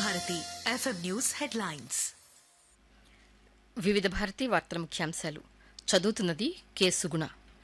Bharati FM news headlines వివిధ భారతి వార్తల ముఖ్యాంశాలు చదువుతున్నది కె సుగుణ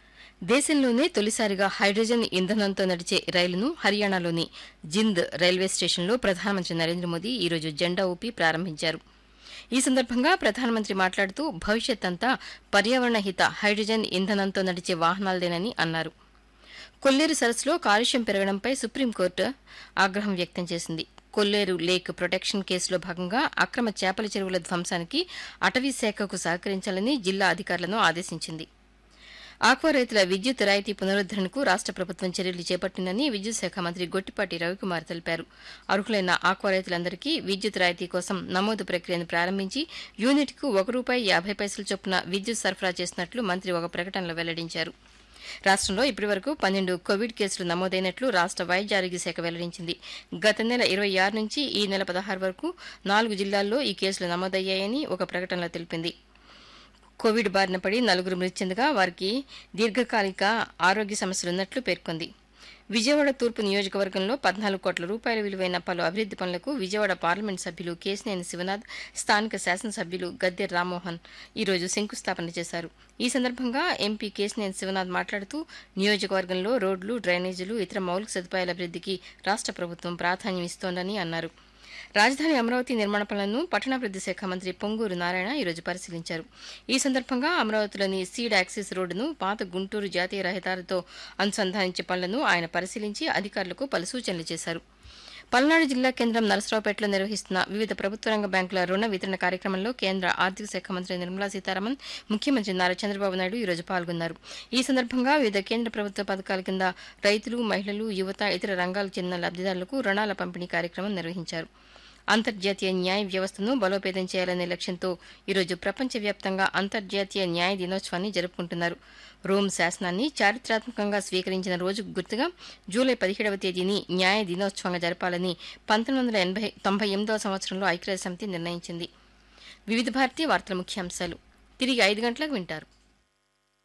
దేశంలోనే తొలిసారిగా హైడ్రోజన్ ఇంధనంతో నడిచే రైలును హర్యానాలోని జింద్ రైల్వే స్టేషన్లో ప్రధానమంత్రి నరేంద్ర మోదీ ఈరోజు జెండా ఊపి ప్రారంభించారు ఈ సందర్భంగా ప్రధానమంత్రి మాట్లాడుతూ భవిష్యత్ అంతా పర్యావరణ హిత హైడ్రోజన్ ఇంధనంతో నడిచే వాహనాలదేనని అన్నారు కొల్లేరు సరస్సులో కాలుష్యం పెరగడంపై సుప్రీంకోర్టు ఆగ్రహం వ్యక్తం చేసింది కొల్లేరు లేక్ ప్రొటెక్షన్ కేసులో భాగంగా అక్రమ చేపల చెరువుల ధ్వంసానికి అటవీ శాఖకు సహకరించాలని జిల్లా అధికారులను ఆదేశించింది ఆక్వా రైతుల విద్యుత్ రాయితీ పునరుద్దరణకు రాష్ట ప్రభుత్వం చర్యలు చేపట్టిందని విద్యుత్ శాఖ మంత్రి గొట్టిపాటి రవికుమార్ తెలిపారు అర్హులైన ఆక్వా రైతులందరికీ విద్యుత్ రాయితీ కోసం నమోదు ప్రక్రియను ప్రారంభించి యూనిట్కు ఒక రూపాయి యాభై పైసల చొప్పున విద్యుత్ సరఫరా చేస్తున్నట్లు మంత్రి ఒక ప్రకటనలో వెల్లడించారు రాష్ట్రంలో ఇప్పటివరకు పన్నెండు కోవిడ్ కేసులు నమోదైనట్లు రాష్ట్ర వైద్య ఆరోగ్య శాఖ వెల్లడించింది గత నెల ఇరవై ఆరు నుంచి ఈ నెల పదహారు వరకు నాలుగు జిల్లాల్లో ఈ కేసులు నమోదయ్యాయని ఒక ప్రకటనలో తెలిపింది కోవిడ్ బారిన పడి నలుగురు మృతి చెందగా వారికి దీర్ఘకాలిక ఆరోగ్య సమస్యలున్నట్లు పేర్కొంది విజయవాడ తూర్పు నియోజకవర్గంలో పద్నాలుగు కోట్ల రూపాయల విలువైన పలు అభివృద్ది పనులకు విజయవాడ పార్లమెంట్ సభ్యులు కేశినేని శివనాథ్ స్థానిక శాసనసభ్యులు గద్దె రామ్మోహన్ ఈరోజు శంకుస్థాపన చేశారు ఈ సందర్భంగా ఎంపీ కేశినేని శివనాథ్ మాట్లాడుతూ నియోజకవర్గంలో రోడ్లు డ్రైనేజీలు ఇతర మౌలిక సదుపాయాల అభివృద్దికి రాష్ట్ర ప్రభుత్వం ప్రాధాన్యం ఇస్తోందని అన్నారు రాజధాని అమరావతి నిర్మాణ పనులను పట్టణాభివృద్ది శాఖ మంత్రి పొంగూరు నారాయణ ఈరోజు పరిశీలించారు ఈ సందర్భంగా అమరావతిలోని సీడ్ యాక్సిస్ రోడ్డును పాత గుంటూరు జాతీయ రహదారితో అనుసంధానించే పనులను ఆయన పరిశీలించి అధికారులకు పలు సూచనలు చేశారు పల్నాడు జిల్లా కేంద్రం నరసరావుపేటలో నిర్వహిస్తున్న వివిధ ప్రభుత్వ రంగ బ్యాంకుల రుణ వితరణ కార్యక్రమంలో కేంద్ర ఆర్థిక శాఖ మంత్రి నిర్మలా సీతారామన్ ముఖ్యమంత్రి నారా చంద్రబాబు నాయుడు ఈరోజు పాల్గొన్నారు ఈ సందర్భంగా వివిధ కేంద్ర ప్రభుత్వ పథకాల కింద రైతులు మహిళలు యువత ఇతర రంగాలకు చెందిన లబ్దిదారులకు రుణాల పంపిణీ కార్యక్రమం నిర్వహించారు అంతర్జాతీయ న్యాయ వ్యవస్థను బలోపేతం చేయాలనే లక్ష్యంతో ఈరోజు ప్రపంచవ్యాప్తంగా అంతర్జాతీయ న్యాయ దినోత్సవాన్ని జరుపుకుంటున్నారు రోమ్ శాసనాన్ని చారిత్రాత్మకంగా స్వీకరించిన రోజుకు గుర్తుగా జూలై పదిహేడవ తేదీని న్యాయ దినోత్సవంగా జరపాలని పంతొమ్మిది వందల ఎనభై తొంభై ఎనిమిదవ సంవత్సరంలో ఐక్యరాజ్య సమితి నిర్ణయించింది వివిధ భారతీయ వార్తల ముఖ్యాంశాలు తిరిగి ఐదు గంటలకు వింటారు